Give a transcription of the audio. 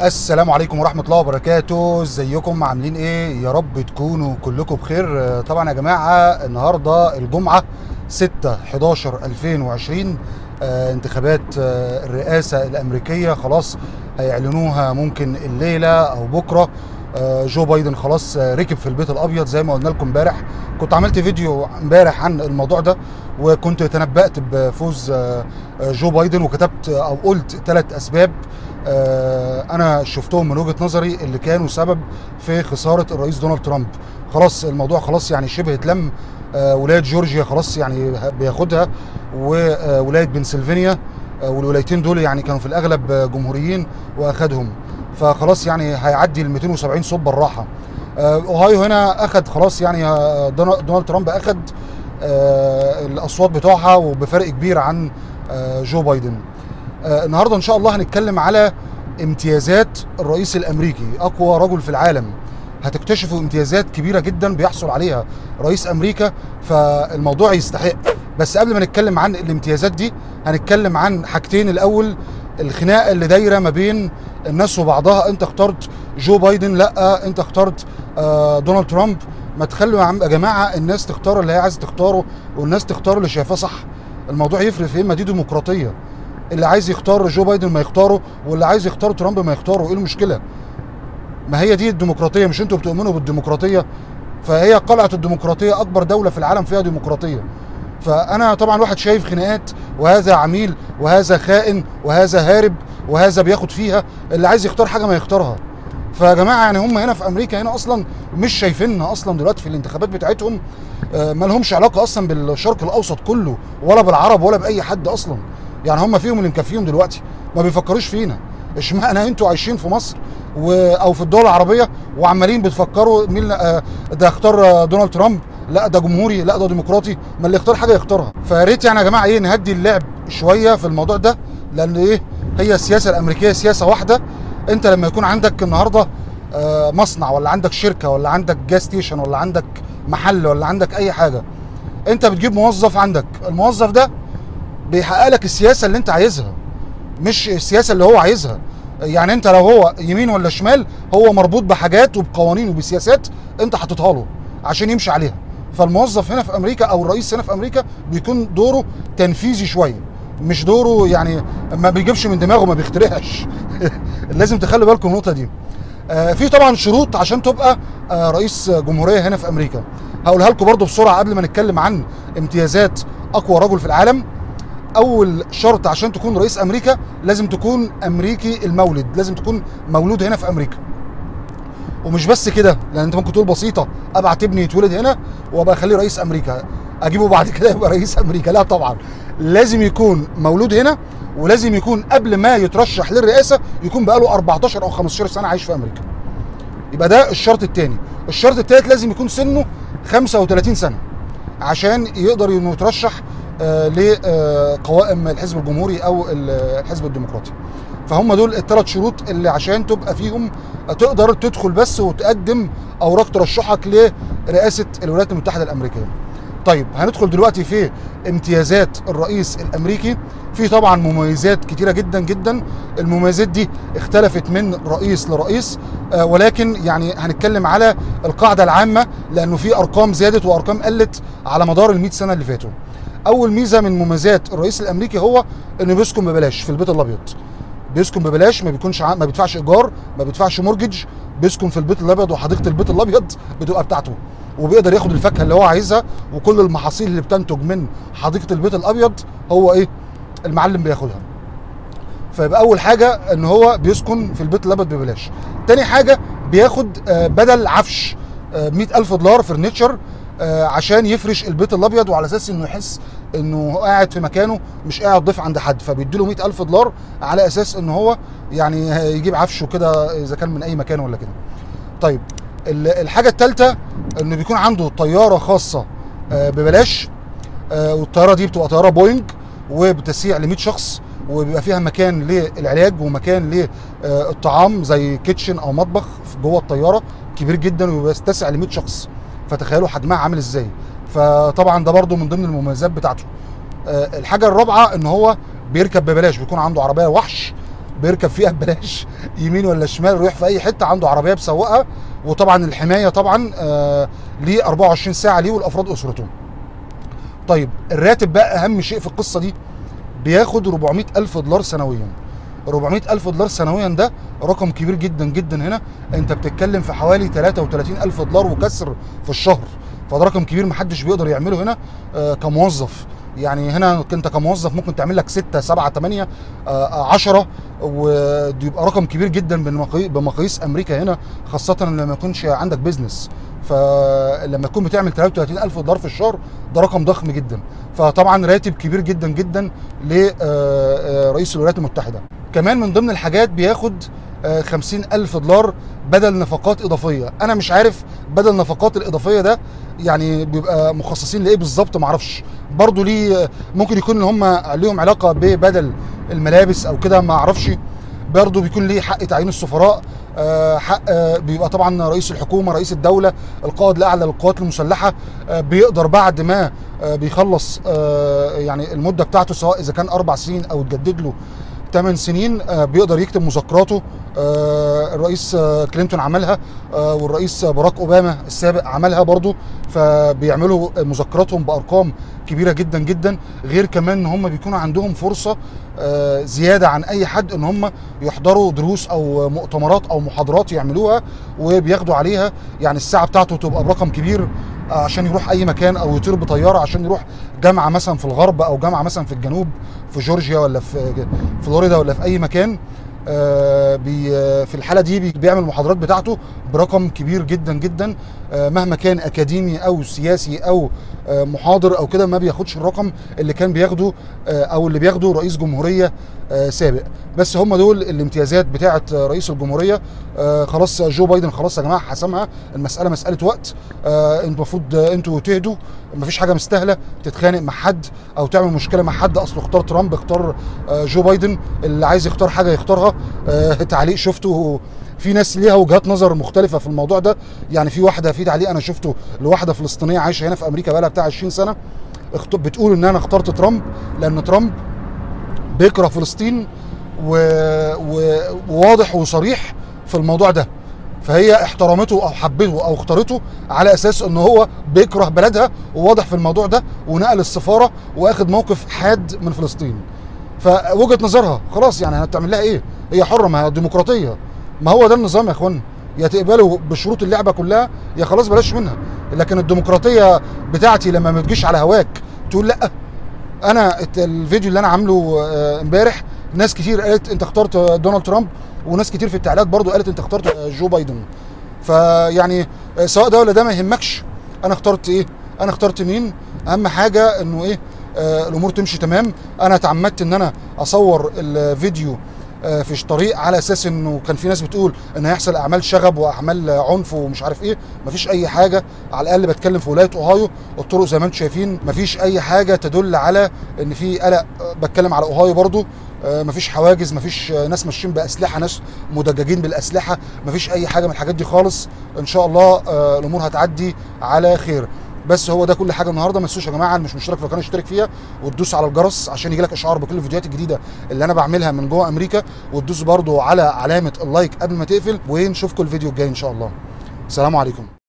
السلام عليكم ورحمة الله وبركاته ازيكم عاملين ايه يا رب تكونوا كلكم بخير آه، طبعا يا جماعة النهاردة الجمعة 6 11 2020 آه، انتخابات آه، الرئاسة الأمريكية خلاص هيعلنوها ممكن الليلة أو بكرة آه، جو بايدن خلاص آه، ركب في البيت الأبيض زي ما قلنا لكم امبارح كنت عملت فيديو امبارح عن الموضوع ده وكنت تنبأت بفوز آه، آه، جو بايدن وكتبت آه، أو قلت ثلاث أسباب آه، انا شفتهم من وجهه نظري اللي كانوا سبب في خساره الرئيس دونالد ترامب خلاص الموضوع خلاص يعني شبه اتلم آه، ولايه جورجيا خلاص يعني بياخدها وولايه بنسلفانيا آه، والولايتين دول يعني كانوا في الاغلب آه، جمهوريين واخدهم فخلاص يعني هيعدي ال 270 صوت بالراحه آه، اوهايو هنا اخد خلاص يعني آه، دونا- دونالد ترامب اخد آه، الاصوات بتوعها وبفرق كبير عن آه، جو بايدن آه، النهارده ان شاء الله هنتكلم على امتيازات الرئيس الامريكي اقوى رجل في العالم هتكتشفوا امتيازات كبيره جدا بيحصل عليها رئيس امريكا فالموضوع يستحق بس قبل ما نتكلم عن الامتيازات دي هنتكلم عن حاجتين الاول الخناقه اللي دايره ما بين الناس وبعضها انت اخترت جو بايدن لا انت اخترت آه، دونالد ترامب ما تخلوا يا عم يا جماعه الناس تختار اللي هي عايزه تختاره والناس تختار اللي شايفاه صح الموضوع يفرق في ايه ما دي ديمقراطيه اللي عايز يختار جو بايدن ما يختاره واللي عايز يختار ترامب ما يختاره ايه المشكله ما هي دي الديمقراطيه مش انتوا بتؤمنوا بالديمقراطيه فهي قلعه الديمقراطيه اكبر دوله في العالم فيها ديمقراطيه فانا طبعا واحد شايف خناقات وهذا عميل وهذا خائن وهذا هارب وهذا بياخد فيها اللي عايز يختار حاجه ما يختارها فيا جماعه يعني هم هنا في امريكا هنا اصلا مش شايفيننا اصلا دلوقتي في الانتخابات بتاعتهم آه، ما لهمش علاقه اصلا بالشرق الاوسط كله ولا بالعرب ولا باي حد اصلا يعني هم فيهم اللي مكفيهم دلوقتي ما بيفكروش فينا اشمعنى انتوا عايشين في مصر و... او في الدول العربيه وعمالين بتفكروا مين آه، ده اختار آه، دونالد ترامب لا ده جمهوري لا ده ديمقراطي ما اللي يختار حاجه يختارها فيا ريت يعني يا جماعه ايه نهدي اللعب شويه في الموضوع ده لان ايه هي السياسه الامريكيه سياسه واحده انت لما يكون عندك النهارده آه، مصنع ولا عندك شركه ولا عندك جاز ستيشن ولا عندك محل ولا عندك اي حاجه انت بتجيب موظف عندك الموظف ده بيحقق لك السياسه اللي انت عايزها مش السياسه اللي هو عايزها يعني انت لو هو يمين ولا شمال هو مربوط بحاجات وبقوانين وبسياسات انت حاططها له عشان يمشي عليها فالموظف هنا في امريكا او الرئيس هنا في امريكا بيكون دوره تنفيذي شويه مش دوره يعني ما بيجيبش من دماغه ما بيخترعش لازم تخلي بالكم من النقطه دي آه، في طبعا شروط عشان تبقى آه، رئيس جمهوريه هنا في امريكا هقولها لكم برضو بسرعه قبل ما نتكلم عن امتيازات اقوى رجل في العالم اول شرط عشان تكون رئيس امريكا لازم تكون امريكي المولد لازم تكون مولود هنا في امريكا ومش بس كده لان انت ممكن تقول بسيطه ابعت ابني يتولد هنا وابقى اخليه رئيس امريكا اجيبه بعد كده يبقى رئيس امريكا لا طبعا لازم يكون مولود هنا ولازم يكون قبل ما يترشح للرئاسه يكون بقاله 14 او 15 سنه عايش في امريكا يبقى ده الشرط الثاني الشرط الثالث لازم يكون سنه 35 سنه عشان يقدر انه يترشح آه، لقوائم الحزب الجمهوري او ال- الحزب الديمقراطي فهم دول الثلاث شروط اللي عشان تبقى فيهم تقدر تدخل بس وتقدم اوراق ترشحك لرئاسه الولايات المتحده الامريكيه طيب هندخل دلوقتي في امتيازات الرئيس الامريكي في طبعا مميزات كتيره جدا جدا المميزات دي اختلفت من رئيس لرئيس آه، ولكن يعني هنتكلم على القاعده العامه لانه في ارقام زادت وارقام قلت على مدار ال 100 سنه اللي فاتوا اول ميزه من مميزات الرئيس الامريكي هو انه بيسكن ببلاش في البيت الابيض بيسكن ببلاش ما بيكونش ع- ما بيدفعش ايجار ما بيدفعش مورجج بيسكن في البيت الابيض وحديقه البيت الابيض بتبقى بتاعته وبيقدر ياخد الفاكهه اللي هو عايزها وكل المحاصيل اللي بتنتج من حديقه البيت الابيض هو ايه المعلم بياخدها فيبقى اول حاجه ان هو بيسكن في البيت الابيض ببلاش تاني حاجه بياخد آه، بدل عفش آه، 100000 دولار فرنتشر آه، عشان يفرش البيت الابيض وعلى اساس انه يحس انه قاعد في مكانه مش قاعد ضيف عند حد فبيديله 100000 دولار على اساس ان هو يعني يجيب عفشه كده اذا كان من اي مكان ولا كده طيب ال- الحاجه الثالثه انه بيكون عنده طياره خاصه آه، ببلاش آه، والطياره دي بتبقى طياره بوينج وبتسيع ل 100 شخص وبيبقى فيها مكان للعلاج ومكان للطعام زي كيتشن او مطبخ في جوه الطياره كبير جدا وبيتسع ل 100 شخص فتخيلوا حجمها عامل ازاي فطبعا ده برضو من ضمن المميزات بتاعته آه، الحاجه الرابعه ان هو بيركب ببلاش بيكون عنده عربيه وحش بيركب فيها ببلاش يمين ولا شمال يروح في اي حته عنده عربيه بيسوقها وطبعا الحمايه طبعا آه ليه 24 ساعه ليه والافراد اسرته طيب الراتب بقى اهم شيء في القصه دي بياخد 400 الف دولار سنويا 400 الف دولار سنويا ده رقم كبير جدا جدا هنا انت بتتكلم في حوالي 33 الف دولار وكسر في الشهر فده رقم كبير محدش بيقدر يعمله هنا آه كموظف يعني هنا انت كموظف ممكن تعمل لك 6 7 8 10 ويبقى رقم كبير جدا بمقاي- بمقاييس امريكا هنا خاصه لما يكونش عندك بيزنس فلما تكون بتعمل 33 الف دولار في الشهر ده رقم ضخم جدا فطبعا راتب كبير جدا جدا لرئيس الولايات المتحده كمان من ضمن الحاجات بياخد آه، 50 ألف دولار بدل نفقات إضافية أنا مش عارف بدل نفقات الإضافية ده يعني بيبقى مخصصين لإيه بالظبط معرفش برضو ليه ممكن يكون إن هم ليهم علاقة ببدل الملابس أو كده ما أعرفش برضه بيكون ليه حق تعيين السفراء آه، حق آه، بيبقى طبعا رئيس الحكومه رئيس الدوله القائد الاعلى للقوات المسلحه آه، بيقدر بعد ما آه، بيخلص آه، يعني المده بتاعته سواء اذا كان اربع سنين او تجدد له 8 سنين آه، بيقدر يكتب مذكراته آه، الرئيس آه، كلينتون عملها آه، والرئيس باراك اوباما السابق عملها برضه فبيعملوا مذكراتهم بارقام كبيره جدا جدا غير كمان ان هم بيكون عندهم فرصه آه، زياده عن اي حد ان هم يحضروا دروس او مؤتمرات او محاضرات يعملوها وبياخدوا عليها يعني الساعه بتاعته تبقى برقم كبير آه، عشان يروح اي مكان او يطير بطياره عشان يروح جامعه مثلا في الغرب او جامعه مثلا في الجنوب في جورجيا ولا في فلوريدا ولا في اي مكان آه، بي آه، في الحاله دي بي- بيعمل المحاضرات بتاعته برقم كبير جدا جدا آه، مهما كان اكاديمي او سياسي او آه، محاضر او كده ما بياخدش الرقم اللي كان بياخده آه، او اللي بياخده رئيس جمهوريه آه، سابق بس هم دول الامتيازات بتاعه آه، رئيس الجمهوريه آه، خلاص جو بايدن خلاص يا جماعه حسمها المساله مساله وقت آه، انتوا المفروض آه، انتوا تهدوا مفيش حاجه مستاهله تتخانق مع حد او تعمل مشكله مع حد اصله اختار ترامب اختار آه، جو بايدن اللي عايز يختار حاجه يختارها آه، تعليق شفته في ناس ليها وجهات نظر مختلفه في الموضوع ده يعني في واحده في تعليق انا شفته لواحده فلسطينيه عايشه هنا في امريكا بقالها بتاع 20 سنه اخت- بتقول ان انا اخترت ترامب لان ترامب بيكره فلسطين و... و... وواضح وصريح في الموضوع ده فهي احترمته او حبته او اختارته على اساس ان هو بيكره بلدها وواضح في الموضوع ده ونقل السفاره واخد موقف حاد من فلسطين فوجهه نظرها خلاص يعني هتعمل لها ايه هي حره ما هي ديمقراطيه ما هو ده النظام يا اخوانا يا تقبلوا بشروط اللعبه كلها يا خلاص بلاش منها لكن الديمقراطيه بتاعتي لما ما تجيش على هواك تقول لا انا الت- الفيديو اللي انا عامله آه، امبارح ناس كتير قالت انت اخترت آه، دونالد ترامب وناس كتير في التعليقات برضو قالت انت اخترت آه، جو بايدن فيعني آه، سواء ده ولا ده ما يهمكش انا اخترت ايه انا اخترت مين اهم حاجه انه ايه آه الامور تمشي تمام انا اتعمدت ان انا اصور الفيديو آه، في طريق على اساس انه كان في ناس بتقول ان هيحصل اعمال شغب واعمال عنف ومش عارف ايه مفيش اي حاجه على الاقل بتكلم في ولايه اوهايو الطرق زي ما انتم شايفين مفيش اي حاجه تدل على ان في قلق آه، بتكلم على اوهايو برضو آه، مفيش حواجز مفيش آه، ناس ماشيين باسلحه ناس مدججين بالاسلحه مفيش اي حاجه من الحاجات دي خالص ان شاء الله آه، الامور هتعدي على خير بس هو ده كل حاجه النهارده ما تنسوش يا جماعه اللي مش مشترك في القناه اشترك فيها وتدوس على الجرس عشان يجيلك اشعار بكل الفيديوهات الجديده اللي انا بعملها من جوه امريكا وتدوس برضو على علامه اللايك قبل ما تقفل ونشوفكم الفيديو الجاي ان شاء الله السلام عليكم